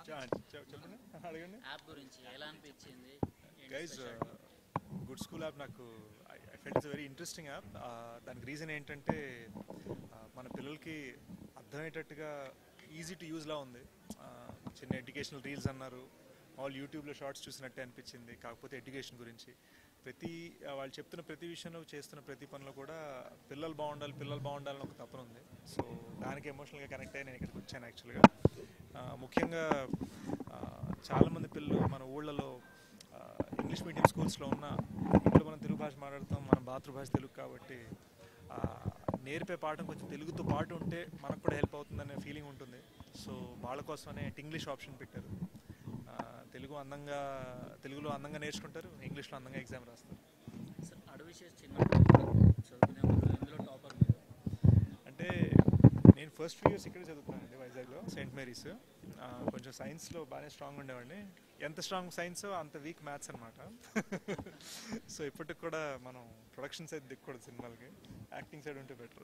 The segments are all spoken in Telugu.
చె- చెప్పండి అడగండి యాప్ గురించి ఎలా అనిపించింది ఏంటి guys specialty? Good school app నాకు I felt it's very interesting app దానికి రీజన్ ఏంటంటే uh, మన పిల్లలకి అర్థమయ్యేటట్టుగా ఈజీ టు యూజ్లా ఉంది Uh, చిన్న ఎడ్యుకేషనల్ రీల్స్ అన్నారు ఆల్ యూట్యూబ్లో షార్ట్స్ చూసినట్టే అనిపించింది కాకపోతే ఎడ్యుకేషన్ గురించి ప్రతి uh, వాళ్ళు చెప్తున్న ప్రతి విషయంలో చేస్తున్న ప్రతి పనిలో కూడా పిల్లలు బాగుండాలి పిల్లలు బాగుండాలని ఒక తపన ఉంది సో దానికి ఎమోషనల్గా కనెక్ట్ అయ్యి నేను ఇక్కడికి వచ్చాను యాక్చువల్గా ముఖ్యంగా uh, చాలామంది పిల్లలు మన ఊళ్ళలో ఆ, ఇంగ్లీష్ మీడియం స్కూల్స్లో ఉన్న ఇంట్లో మనం తెలుగు భాష మాట్లాడతాం మన మాతృభాష తెలుగు కాబట్టి ఆ, నేర్పే పాఠం కొంచెం తెలుగుతో పాటు ఉంటే మనకు కూడా హెల్ప్ అవుతుందనే ఫీలింగ్ ఉంటుంది సో వాళ్ళ కోసమనే ఇంగ్లీష్ ఆప్షన్ పెట్టారు ఆ, తెలుగు అందంగా తెలుగులో అందంగా నేర్చుకుంటారు ఇంగ్లీష్లో అందంగా ఎగ్జామ్ రాస్తారు సార్ అడవి చేసి చిన్నప్పుడు చదువుకునేప్పుడు ఇందులో టాపర్ మీరు అంటే నేను ఫస్ట్ ఫ్యూ ఇయర్స్ ఇక్కడే చదువుకున్నానండి వైజాగ్లో సెయింట్ మేరీస్ ఆ, కొంచెం సైన్స్లో బాగానే స్ట్రాంగ్ ఉండేవాడిని ఎంత స్ట్రాంగ్ సైన్స్ అంత వీక్ మ్యాథ్స్ అనమాట సో ఇప్పటికి కూడా మనం ప్రొడక్షన్ సైడ్ దిక్కకూడదు సినిమాలకి యాక్టింగ్ సైడ్ ఉంటే బెటర్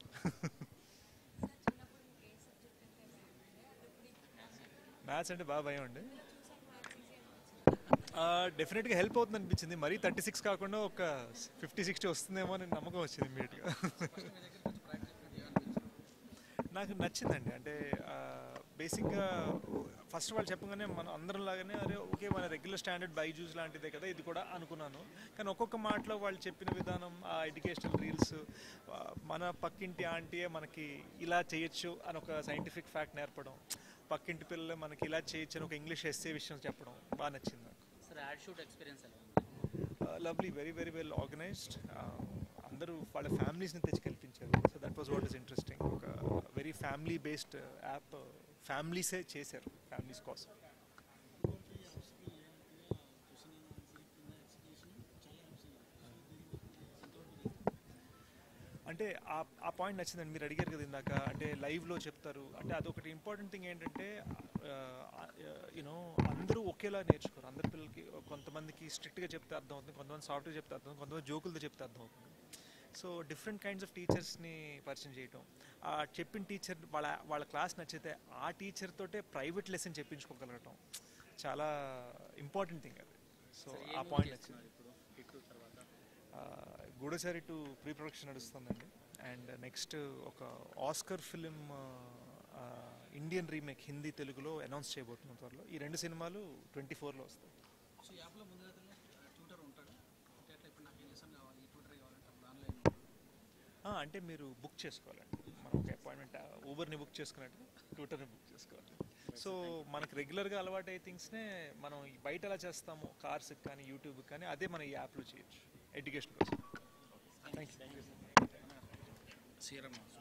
మ్యాథ్స్ అంటే బాగా భయం అండి డెఫినెట్గా హెల్ప్ అవుతుంది అనిపించింది మరీ థర్టీ సిక్స్ కాకుండా ఒక ఫిఫ్టీ సిక్స్టీ వస్తుందేమో అని నమ్మకం వచ్చింది ఇమీడియట్గా నాకు నచ్చిందండి అంటే బేసిక్గా ఫస్ట్ వాళ్ళు చెప్పగానే మనం అందరం లాగానే అరే ఓకే మన రెగ్యులర్ స్టాండర్డ్ బైజూస్ లాంటిదే కదా ఇది కూడా అనుకున్నాను కానీ ఒక్కొక్క మాటలో వాళ్ళు చెప్పిన విధానం ఆ ఎడ్యుకేషనల్ రీల్స్ మన పక్కింటి ఆంటీయే మనకి ఇలా చేయొచ్చు అని ఒక సైంటిఫిక్ ఫ్యాక్ట్ నేర్పడం పక్కింటి పిల్లలు మనకి ఇలా చేయొచ్చు అని ఒక ఇంగ్లీష్ ఎస్సే విషయం చెప్పడం బాగా నచ్చింది నాకు సార్ యాడ్ షూట్ ఎక్స్పీరియన్స్ ఎలా ఉంది lovely very very well organised అందరూ వాళ్ళ ఫ్యామిలీస్ని తెచ్చి కల్పించారు so that was what is interesting ఒక వెరీ ఫ్యామిలీ బేస్డ్ యాప్ ఫ్యామిలీసే చేశారు ఫ్యామిలీస్ కోసం అంటే ఆ ఆ పాయింట్ నచ్చిందండి మీరు అడిగారు కదా ఇందాక అంటే లైవ్లో చెప్తారు అంటే అదొకటి ఇంపార్టెంట్ థింగ్ ఏంటంటే యూనో అందరూ ఒకేలా నేర్చుకోరు అందరి పిల్లలకి కొంతమందికి స్ట్రిక్ట్గా చెప్తే అర్థం అవుతుంది కొంతమంది సాఫ్ట్గా చెప్తే అర్థం అవుతుంది కొంతమంది జోకులతో చెప్తే అర్థం అవుతుంది సో డిఫరెంట్ కైండ్స్ ఆఫ్ టీచర్స్ని పరిచయం చేయటం ఆ చెప్పిన టీచర్ వాళ్ళ వాళ్ళ క్లాస్ నచ్చితే ఆ టీచర్ తోటే ప్రైవేట్ లెసన్ చెప్పించుకోగలగటం చాలా ఇంపార్టెంట్ థింగ్ అది సో సార్ ఆ ఏ పాయింట్ మూవీ నచ్చింది చేస్తున్నారు ఇప్పుడు హిట్ తర్వాత గూడసారి టు ప్రీ ప్రొడక్షన్ నడుస్తుందండి అండ్ నెక్స్ట్ ఒక Oscar film Indian remake Hindi తెలుగులో అనౌన్స్ చేయబోతున్నాం త్వరలో ఈ రెండు సినిమాలు ట్వంటీ ఫోర్లో వస్తాయి సో యాప్లో ముందుగా ట్విట్టర్ ఉంటాడు అంటే అట్లా ఇప్పుడు నాకు ఈ లెసన్ కావాలి ఈ ట్విట్టర్ కావాలంటే అప్పుడు ఆన్లైన్ ఆ, అంటే మీరు బుక్ చేసుకోవాలండి మనం ఒక అపాయింట్మెంట్ ఊబర్ని బుక్ చేసుకున్నట్టు ట్విట్టర్ని బుక్ చేసుకోవాలి సో మనకు రెగ్యులర్గా అలవాటు అయ్యే థింగ్స్నే మనం ఈ బయట ఎలా చేస్తాము కార్స్కి కానీ యూట్యూబ్కి కానీ అదే మన ఈ యాప్లో చేయొచ్చు ఎడ్యుకేషన్ కోసం థ్యాంక్ యూ సీరం